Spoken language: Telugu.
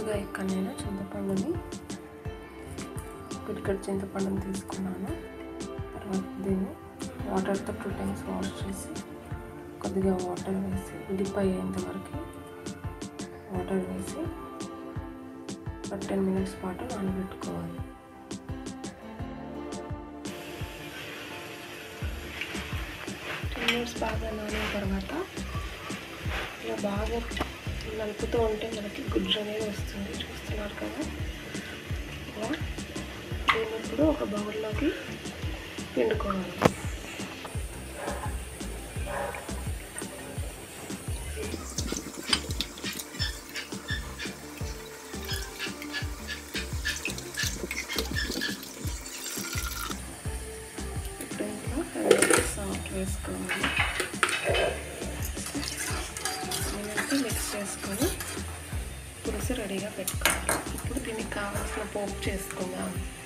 ముందుగా ఇక్కడ నేను చింతపండుని పిడికట్ చింతపండుని తీసుకున్నాను తర్వాత దీన్ని వాటర్తో టూ టైమ్స్ వాష్ చేసి కొద్దిగా వాటర్ వేసి ఉడిపోయేంత వరకు వాటర్ వేసి ఒక టెన్ మినిట్స్ పాటు నానబెట్టుకోవాలి టెన్ మినిట్స్ బాగా నానిన తర్వాత ఇలా బాగా నలుపుతూ ఉంటే మనకి గుజ్జు అనేది వస్తుంది చూస్తున్నారు కదా ఇలా దీన్ని ఇప్పుడు ఒక బౌల్లోకి పిండుకోవాలి ఇప్పుడు ఇంట్లో సాల్ట్ వేసుకోవాలి నేనైతే మిక్స్ చేసుకొని పులుసు రెడీగా పెట్టుకోవాలి ఇప్పుడు దీనికి కావాల్సిన పోపు చేసుకుందాం